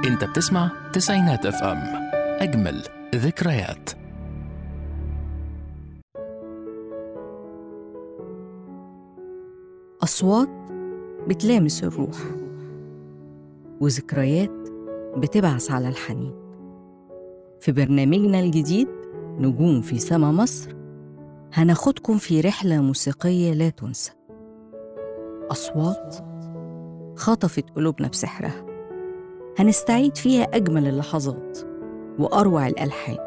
انت بتسمع تسعينات اف ام اجمل ذكريات أصوات بتلامس الروح وذكريات بتبعث على الحنين في برنامجنا الجديد نجوم في سما مصر هناخدكم في رحلة موسيقية لا تنسى أصوات خطفت قلوبنا بسحرها هنستعيد فيها أجمل اللحظات وأروع الألحان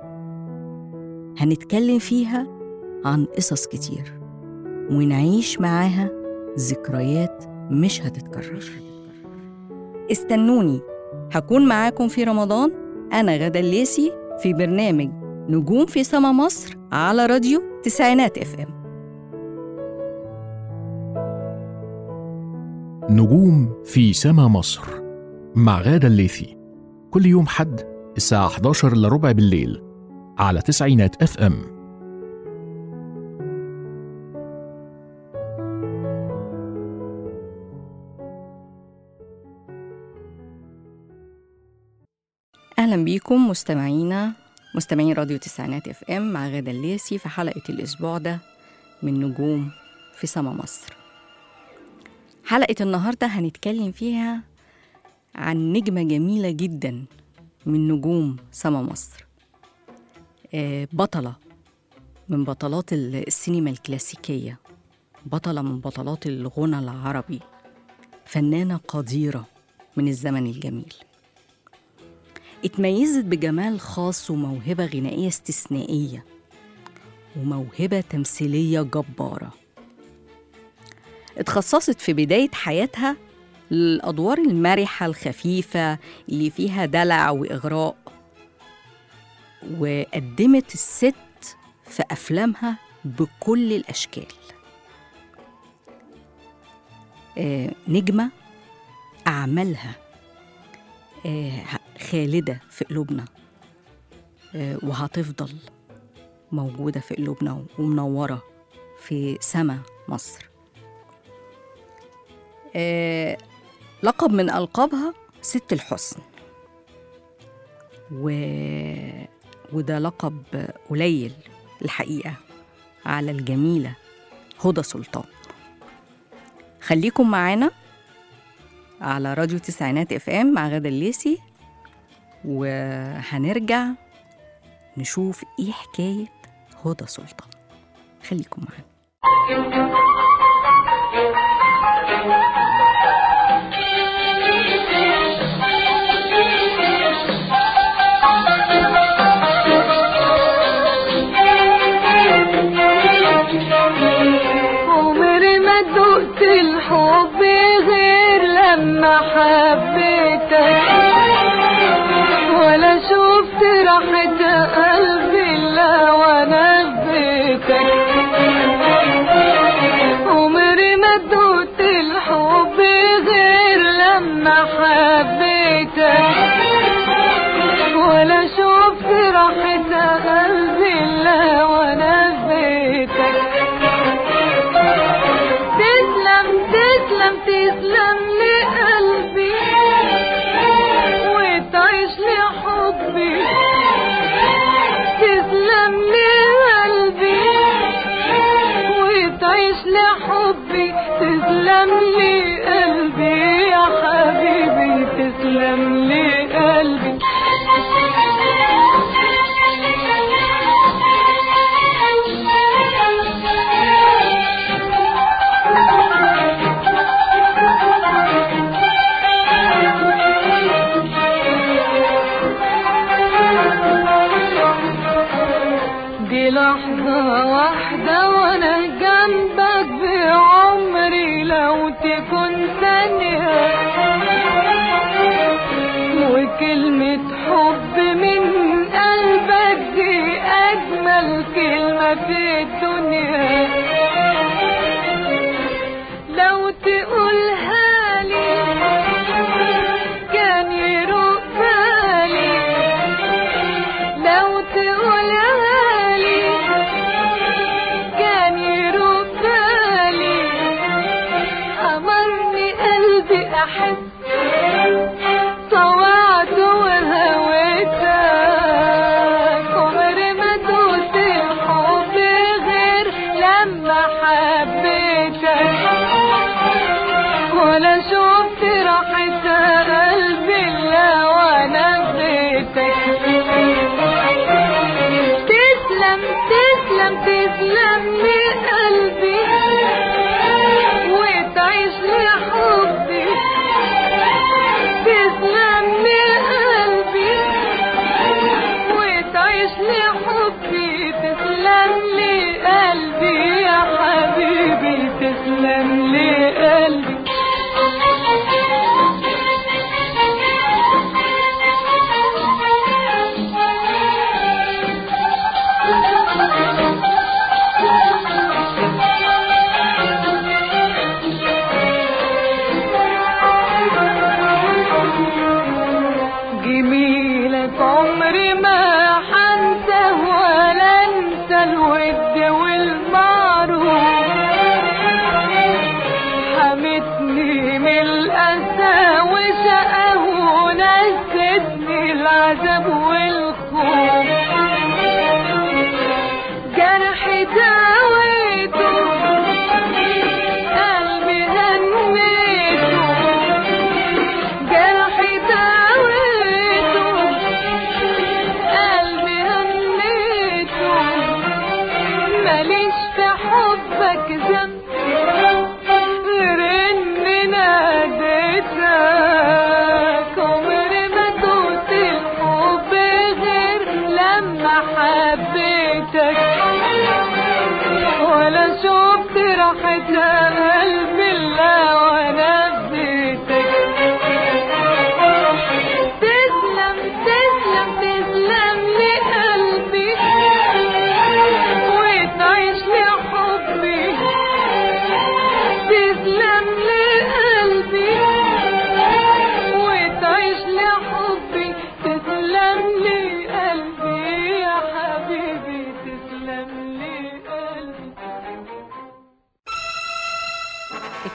هنتكلم فيها عن قصص كتير ونعيش معاها ذكريات مش هتتكرر استنوني هكون معاكم في رمضان أنا غدا الليسي في برنامج نجوم في سما مصر على راديو تسعينات اف ام نجوم في سما مصر مع غادة الليثي كل يوم حد الساعة 11 إلا ربع بالليل على تسعينات اف ام أهلا بيكم مستمعينا مستمعين راديو تسعينات اف ام مع غادة الليسي في حلقة الأسبوع ده من نجوم في سما مصر حلقة النهاردة هنتكلم فيها عن نجمة جميلة جدا من نجوم سما مصر آه، بطلة من بطلات ال- السينما الكلاسيكية بطلة من بطلات الغنى العربي فنانة قديرة من الزمن الجميل اتميزت بجمال خاص وموهبة غنائية استثنائية وموهبة تمثيلية جبارة اتخصصت في بداية حياتها الأدوار المرحة الخفيفة اللي فيها دلع وإغراء وقدمت الست في أفلامها بكل الأشكال آه، نجمة أعمالها آه، خالدة في قلوبنا آه، وهتفضل موجودة في قلوبنا ومنورة في سما مصر آه، لقب من ألقابها ست الحسن و... وده لقب قليل الحقيقة على الجميلة هدى سلطان خليكم معانا على راديو تسعينات اف ام مع غدا الليسي وهنرجع نشوف ايه حكاية هدى سلطان خليكم معانا عمري ما دقت الحب غير لما حبيتك ولا شفت راحة قلبي الا وانا في بيتك عمري ما دقت الحب غير لما حبيتك ولا شفت راحة قلبي الا وانا في بيتك تسلم تسلم تسلم لقلبي وتعيش لحبي تسلم لقلبي وتعيش لحبي تسلم لقلبي يا حبيبي تسلم لقلبي دي لحظة واحدة وانا جنبك بعمري لو تكون ثانية وكلمة حب من قلبك دي أجمل كلمة في الدنيا لو تقولها لي كان يروق بالي لو تقولها لي كان يروق بالي أمرني قلبي أحس طوعت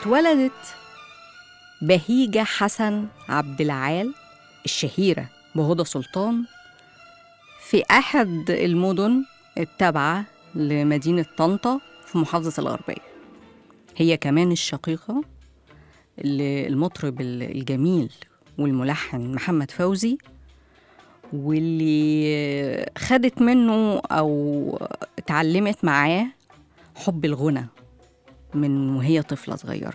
اتولدت بهيجة حسن عبد العال الشهيرة بهدى سلطان في أحد المدن التابعة لمدينة طنطا في محافظة الغربية هي كمان الشقيقة للمطرب الجميل والملحن محمد فوزي واللي خدت منه أو اتعلمت معاه حب الغنى من وهي طفلة صغيرة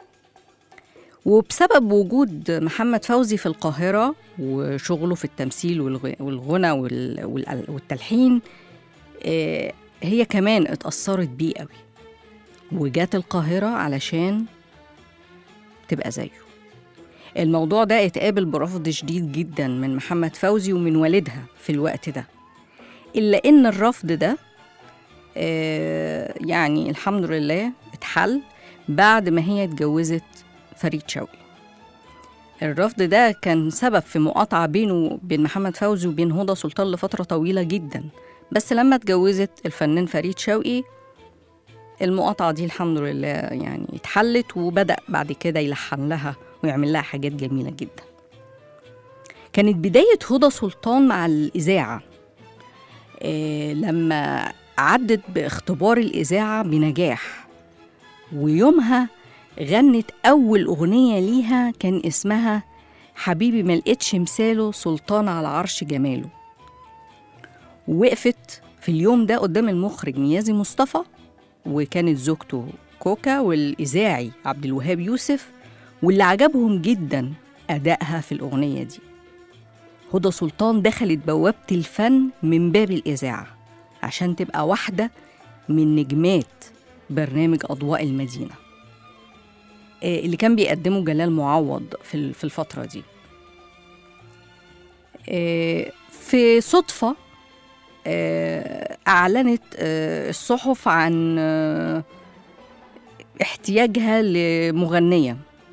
وبسبب وجود محمد فوزي في القاهرة وشغله في التمثيل والغ- والغنى وال- وال- والتلحين آه، هي كمان اتأثرت بيه قوي وجات القاهرة علشان تبقى زيه الموضوع ده اتقابل برفض شديد جدا من محمد فوزي ومن والدها في الوقت ده إلا إن الرفض ده آه، يعني الحمد لله اتحل بعد ما هي اتجوزت فريد شوقي الرفض ده كان سبب في مقاطعة بينه وبين محمد فوزي وبين هدى سلطان لفترة طويلة جدا بس لما اتجوزت الفنان فريد شوقي المقاطعة دي الحمد لله يعني اتحلت وبدأ بعد كده يلحن لها ويعمل لها حاجات جميلة جدا كانت بداية هدى سلطان مع الإذاعة إيه لما عدت باختبار الإذاعة بنجاح ويومها غنت أول أغنية ليها كان اسمها حبيبي ما لقيتش مثاله سلطان على عرش جماله ووقفت في اليوم ده قدام المخرج نيازي مصطفى وكانت زوجته كوكا والإذاعي عبد الوهاب يوسف واللي عجبهم جدا أدائها في الأغنية دي هدى سلطان دخلت بوابة الفن من باب الإذاعة عشان تبقى واحدة من نجمات برنامج أضواء المدينة آه، اللي كان بيقدمه جلال معوض في ال- في الفترة دي آه، في صدفة آه، أعلنت آه، الصحف عن آه، احتياجها لمغنية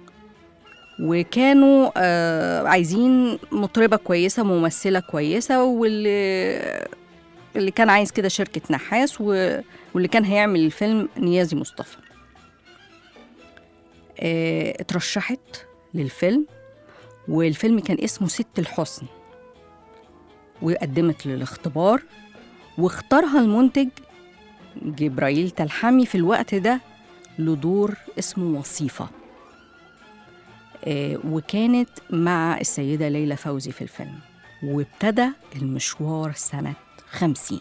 وكانوا آه، عايزين مطربة كويسة ممثلة كويسة واللي اللي كان عايز كده شركة نحاس و- واللي كان هيعمل الفيلم نيازي مصطفى آه، اترشحت للفيلم والفيلم كان اسمه ست الحسن وقدمت للاختبار واختارها المنتج جبرائيل تلحمي في الوقت ده لدور اسمه وصيفة آه، وكانت مع السيدة ليلى فوزي في الفيلم وابتدى المشوار سنة خمسين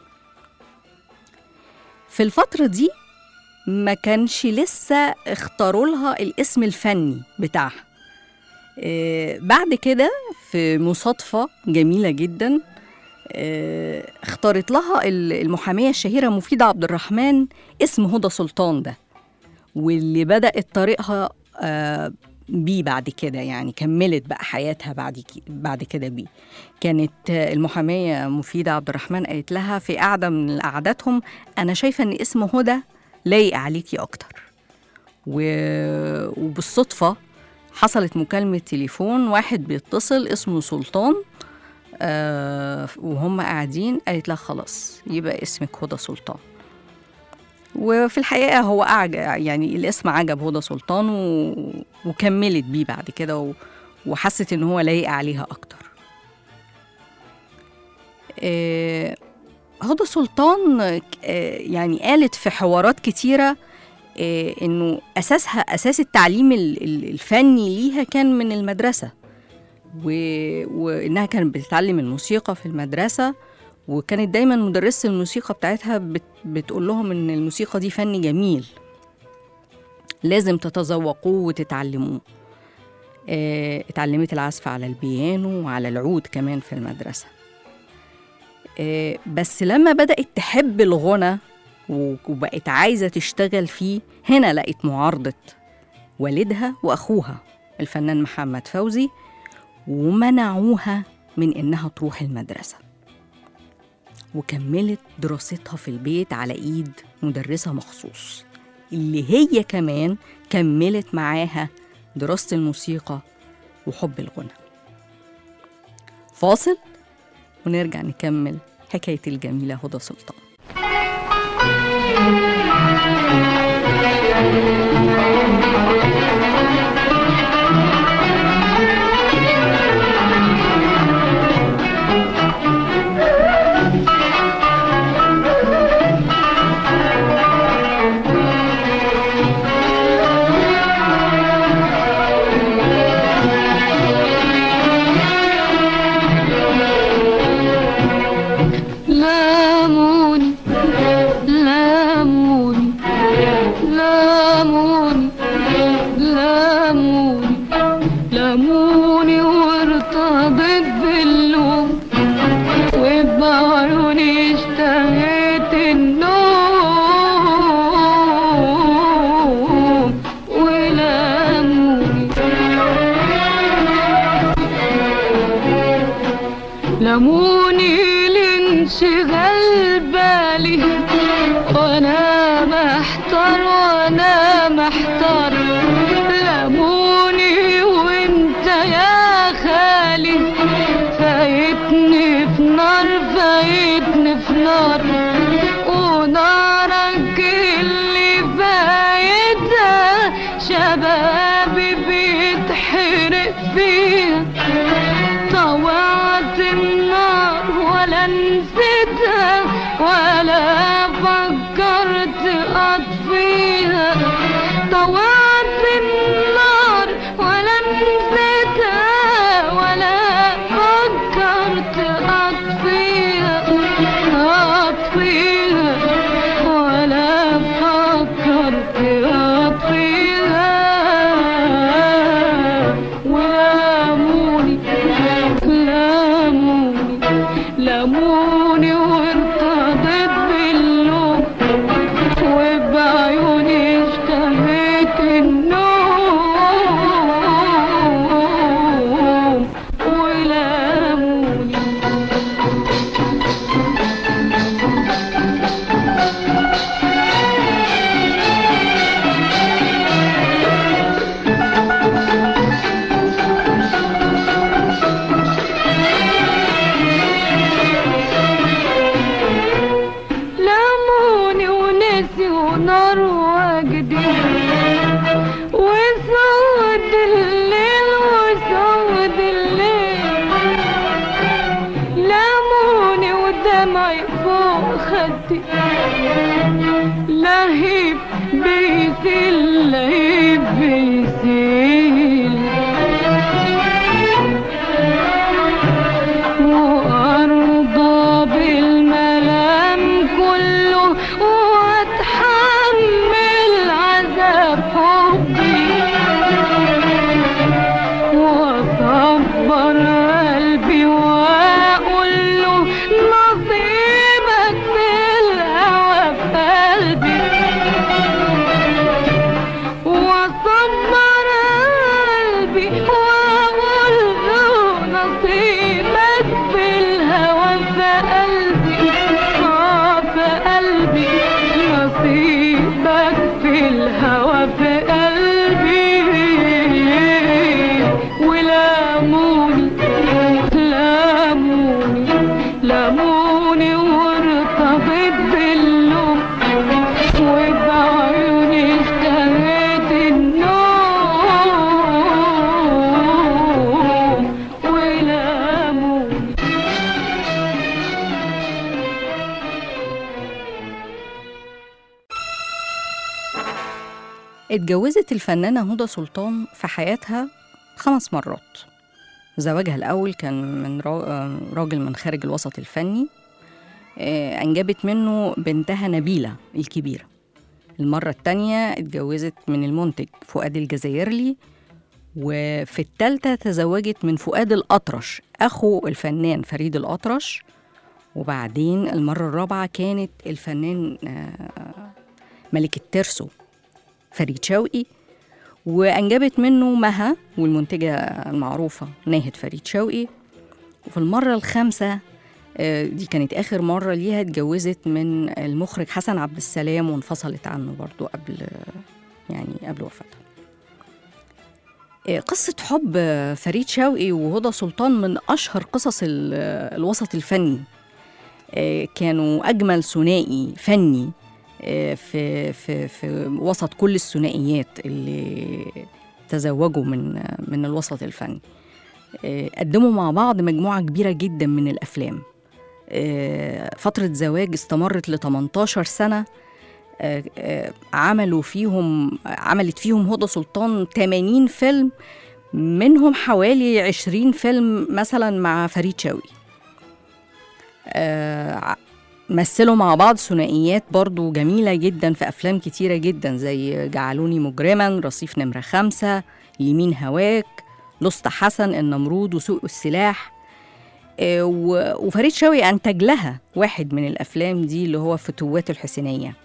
في الفترة دي ما كانش لسه اختاروا لها الاسم الفني بتاعها آه، بعد كده في مصادفة جميلة جدا آه، اختارت لها ال- المحامية الشهيرة مفيدة عبد الرحمن اسم هدى سلطان ده واللي بدأت طريقها آه، بيه بعد كده يعني كملت بقى حياتها بعد كي- بعد كده بيه كانت آه، المحامية مفيدة عبد الرحمن قالت لها في قعدة من قعداتهم أنا شايفة إن اسم هدى لايق عليكي أكتر و... وبالصدفة حصلت مكالمة تليفون واحد بيتصل اسمه سلطان آه وهم قاعدين قالت لها خلاص يبقى اسمك هدى سلطان وفي الحقيقة هو أعجب يعني الاسم عجب هدى سلطان و... وكملت بيه بعد كده و... وحست إن هو لايق عليها أكتر آه هدى سلطان آه يعني قالت في حوارات كتيرة آه إنه أساسها أساس التعليم ال- ال- الفني ليها كان من المدرسة و... وإنها كانت بتتعلم الموسيقى في المدرسة وكانت دايما مدرسة الموسيقى بتاعتها بت... بتقول لهم إن الموسيقى دي فن جميل لازم تتذوقوه وتتعلموه آه، اتعلمت العزف على البيانو وعلى العود كمان في المدرسة آه، بس لما بدأت تحب الغنى و- وبقت عايزة تشتغل فيه هنا لقت معارضة والدها وأخوها الفنان محمد فوزي ومنعوها من إنها تروح المدرسة وكملت دراستها في البيت على إيد مدرسة مخصوص اللي هي كمان كملت معاها دراسة الموسيقى وحب الغنى فاصل ونرجع نكمل حكاية الجميلة هدى سلطان Thank لاموني لاموني وارتضيت باللوم وبعيوني اشتهيت النوم ولاموني لموني لانشغال بالي وانا محتار وانا محتار لموني وانت يا خالي فايتني في نار فايتني في نار ونارك اللي فايتها شبابي بيتحرق فيها طوعت النار ولا نسيتها ولا فكرت اطفيها طوعت النار ولا نسيتها ولا فكرت اطفيها اطفيها ولا فكرت اطفيها ولاموني لاموني لاموني وارتضيت باللوم وبعيوني اشتهيت النوم ولاموني لموني ونسي ونار وجدي وسود الليل وسود الليل لموني ودمعي فوق خدي لهيب بيسيل لهيب بيسيل وأرضى بالملام كله وأتحمل عذاب حبي وأصبر قلبي وأقول له نصيبك في الهوى في قلبي وصبر قلبي واقول له نصيبك في الهوى في قلبي اه في قلبي نصيبك في الهوى في قلبي ولاموني لاموني لاموني وارتضيت باللوم وبعيوني اشتهيت النوم ولاموني اتجوزت الفنانة هدى سلطان في حياتها خمس مرات زواجها الأول كان من را- آه، راجل من خارج الوسط الفني آه، أنجبت منه بنتها نبيلة الكبيرة المرة التانية اتجوزت من المنتج فؤاد الجزائرلي وفي التالتة تزوجت من فؤاد الأطرش أخو الفنان فريد الأطرش وبعدين المرة الرابعة كانت الفنان آه، ملك الترسو فريد شوقي وأنجبت منه مها والمنتجة المعروفة ناهد فريد شوقي وفي المرة الخامسة آه، دي كانت آخر مرة ليها اتجوزت من المخرج حسن عبد السلام وانفصلت عنه برضو قبل يعني قبل وفاتها آه، قصة حب آه، فريد شوقي وهدى سلطان من أشهر قصص ال- آه، الوسط الفني آه، كانوا أجمل ثنائي فني آه، في في في وسط كل الثنائيات اللي تزوجوا من آه، من الوسط الفني آه، قدموا مع بعض مجموعة كبيرة جدا من الأفلام آه، فترة زواج استمرت ل 18 سنة آه، آه، عملوا فيهم عملت فيهم هدى سلطان 80 فيلم منهم حوالي 20 فيلم مثلا مع فريد شوقي آه، ع- مثلوا مع بعض ثنائيات برضو جميلة جدا في أفلام كتيرة جدا زي جعلوني مجرما رصيف نمرة خمسة لمين هواك لصت حسن النمرود وسوق السلاح آه، و- وفريد شوقي أنتج لها واحد من الأفلام دي اللي هو فتوات الحسينية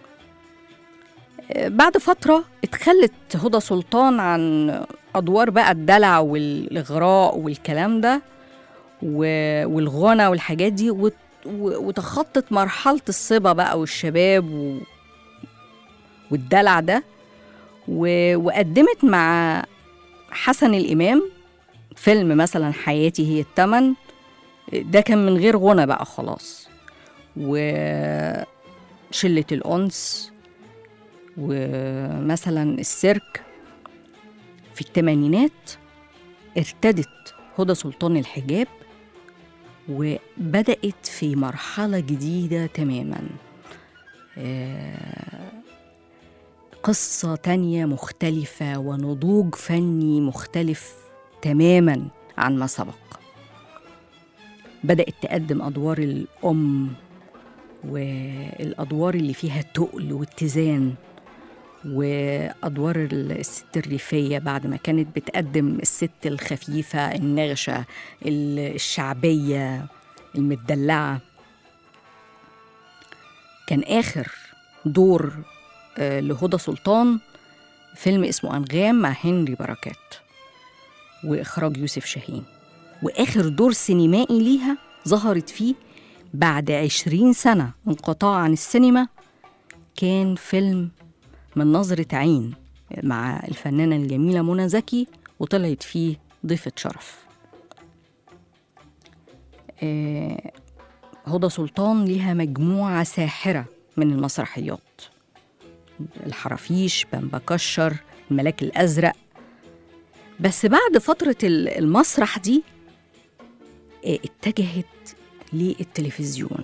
آه، بعد فترة اتخلت هدى سلطان عن أدوار بقى الدلع والإغراء والكلام ده و- والغنى والحاجات دي وت- و- وتخطت مرحلة الصبا بقى والشباب و... والدلع ده و... وقدمت مع حسن الإمام فيلم مثلا حياتي هي التمن ده كان من غير غنى بقى خلاص وشلة الأنس ومثلا السيرك في الثمانينات ارتدت هدى سلطان الحجاب وبدأت في مرحلة جديدة تماما آه، قصة تانية مختلفة ونضوج فني مختلف تماما عن ما سبق بدأت تقدم أدوار الأم والأدوار اللي فيها تقل واتزان وأدوار الست الريفية بعد ما كانت بتقدم الست الخفيفة النغشة ال- الشعبية المدلعة كان آخر دور آه، لهدى سلطان فيلم اسمه أنغام مع هنري بركات وإخراج يوسف شاهين وآخر دور سينمائي ليها ظهرت فيه بعد عشرين سنة انقطاع عن السينما كان فيلم من نظرة عين مع الفنانة الجميلة منى زكي وطلعت فيه ضيفة شرف آه، هدى سلطان ليها مجموعة ساحرة من المسرحيات الحرافيش بامبا كشر الملاك الأزرق بس بعد فترة ال- المسرح دي آه، اتجهت للتلفزيون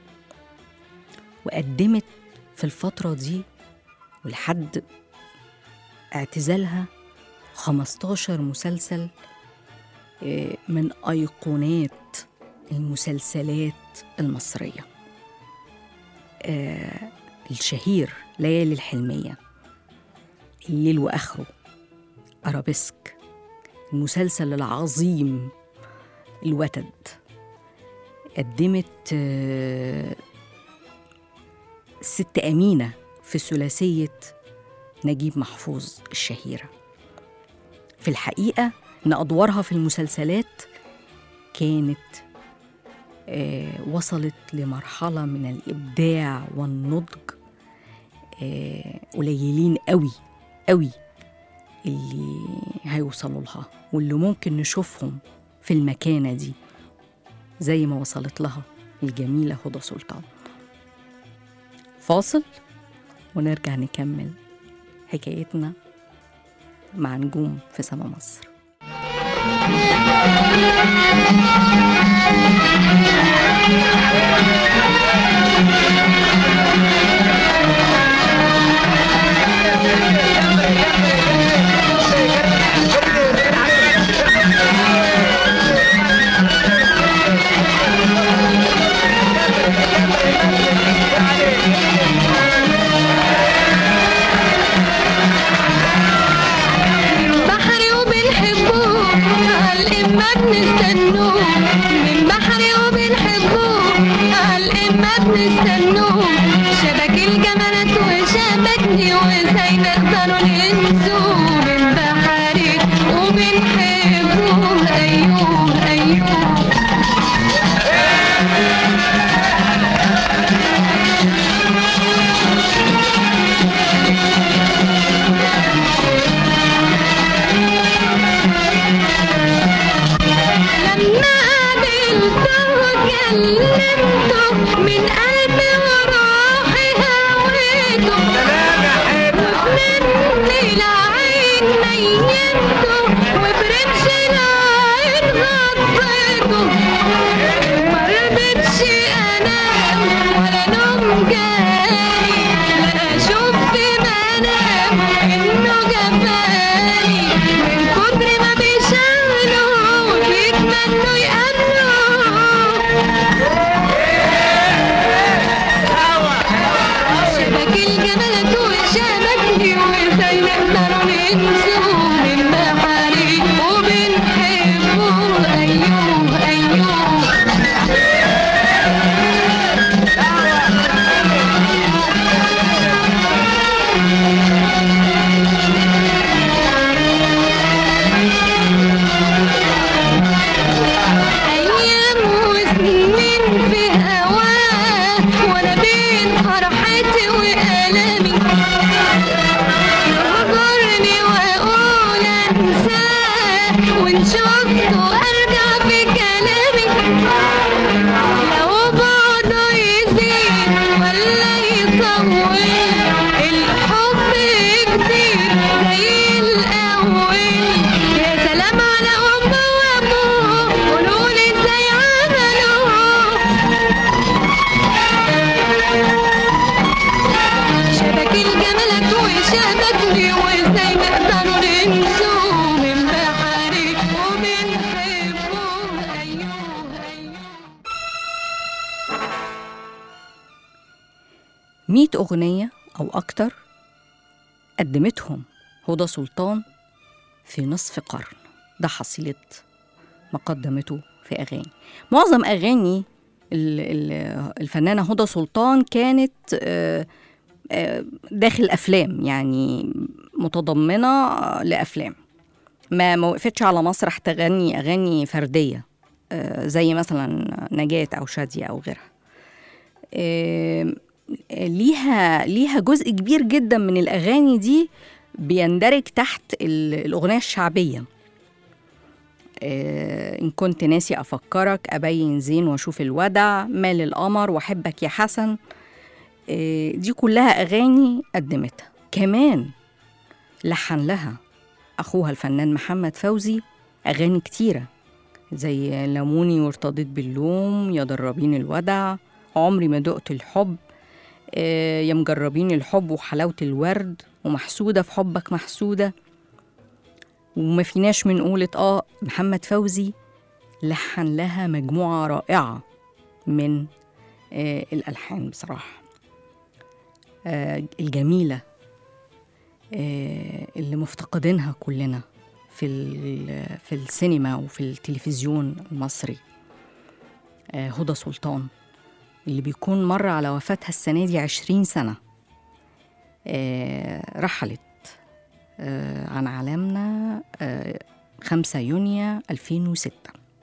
وقدمت في الفترة دي ولحد اعتزالها 15 مسلسل آه، من أيقونات المسلسلات المصرية آه، الشهير ليالي الحلمية الليل وآخره أرابيسك المسلسل العظيم الوتد قدمت آه، الست أمينة في ثلاثية نجيب محفوظ الشهيرة في الحقيقة إن أدوارها في المسلسلات كانت آه، وصلت لمرحلة من الإبداع والنضج آه، قليلين قوي قوي اللي هيوصلوا لها واللي ممكن نشوفهم في المكانة دي زي ما وصلت لها الجميلة هدى سلطان فاصل ونرجع نكمل حكايتنا مع نجوم في سما مصر بحري وبنحبه الإمة بنستنوه من بحري وبنحبه الإمة بنستنوه شبك الجمالات وشبكني وازاي نقدر ننسوه من بحري وبنحبه أيوه أيوه لما قابلته وكلمته من قلبي وروحي هويته مني لعين نيمته وبرمش العين غطيته مرضتش انام ولا نوم جالي لا اشوف في منام انه جمالي من كتر ما بيشغلوا وبيتمنوا يقابلوا شبك الجمالات وشبكني وازاي نقدر ننسوه من مئة أغنية أو أكتر قدمتهم هدى سلطان في نصف قرن ده حصيلة ما قدمته في أغاني معظم أغاني ال- ال- الفنانة هدى سلطان كانت آه، آه، داخل أفلام يعني متضمنة لأفلام ما ما وقفتش على مسرح تغني أغاني فردية آه، زي مثلا نجاة أو شادية أو غيرها آه، ليها ليها جزء كبير جدا من الأغاني دي بيندرج تحت ال- الأغنية الشعبية آه، إن كنت ناسي أفكرك أبين زين وأشوف الودع مال القمر وأحبك يا حسن آه، دي كلها أغاني قدمتها كمان لحن لها أخوها الفنان محمد فوزي أغاني كتيرة زي لموني وارتضيت باللوم يا دربين الودع عمري ما دقت الحب آه، يا مجربين الحب وحلاوة الورد ومحسودة في حبك محسودة وما فيناش من قولة آه محمد فوزي لحن لها مجموعة رائعة من آه الألحان بصراحة آه الجميلة آه اللي مفتقدينها كلنا في ال- في السينما وفي التلفزيون المصري آه هدى سلطان اللي بيكون مر على وفاتها السنة دي عشرين سنة آه رحلت آه عن عالمنا آه 5 يونيو 2006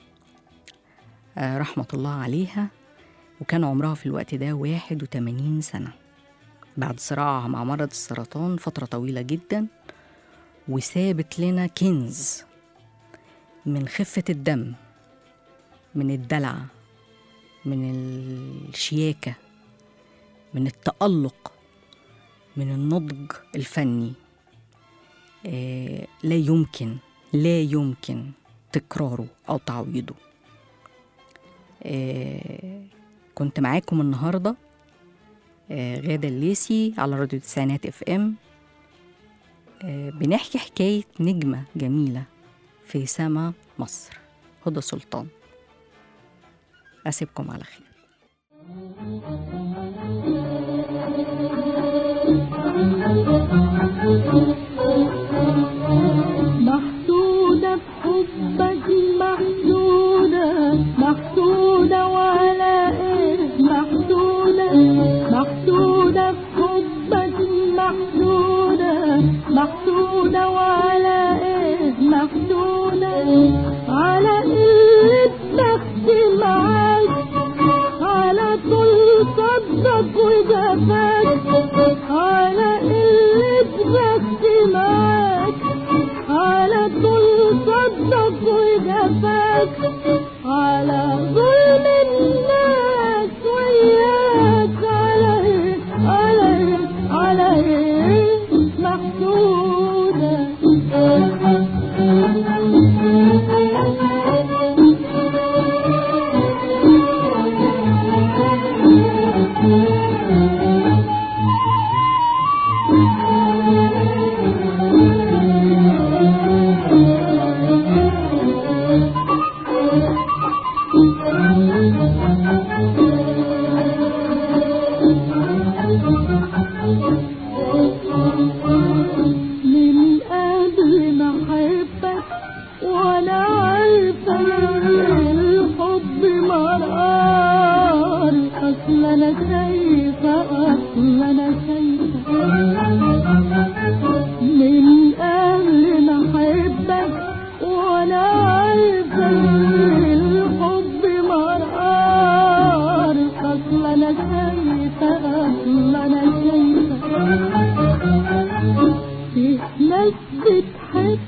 آه رحمة الله عليها وكان عمرها في الوقت ده 81 سنة بعد صراعها مع مرض السرطان فترة طويلة جدا وسابت لنا كنز من خفة الدم من الدلع من الشياكة من التألق من النضج الفني آه، لا يمكن لا يمكن تكراره أو تعويضه آه، كنت معاكم النهاردة آه، غادة الليسي على راديو تسعينات اف ام آه، بنحكي حكاية نجمة جميلة في سما مصر هدى سلطان أسيبكم على خير محسودة بحبك محسودة محسودة وعلى ايه محسودة محسودة بحبك محسودة محسودة وعلى ايه محسودة على قلة بختي معاك على طول صدق وجفاك على قلة بختي معاك على طول صدق وجفاك على ظلم الناس وياك على ايه على ايه على ايه محسودة من قبل ما احبك وانا عارفه الحب مرار اصل انا شايفه اصل انا شايفه من قبل ما احبك وانا عارفه الحب مرار اصل انا شايفه اصل انا شايفه في ناس بتحب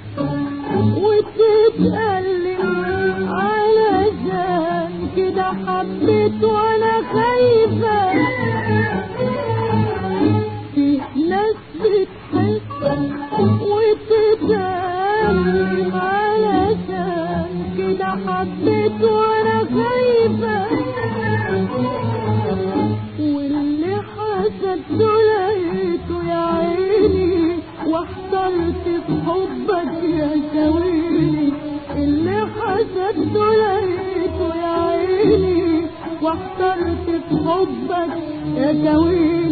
وتتألم علشان كده حبيت وانا خايفة في ناس بتحب وتتألم علشان كده حبيت وانا خايفة واللي حسبته لقيته يا عيني واحترت في حبك يا شويني اللي حسبته لقيته يا عيني واحترت في حبك يا شويني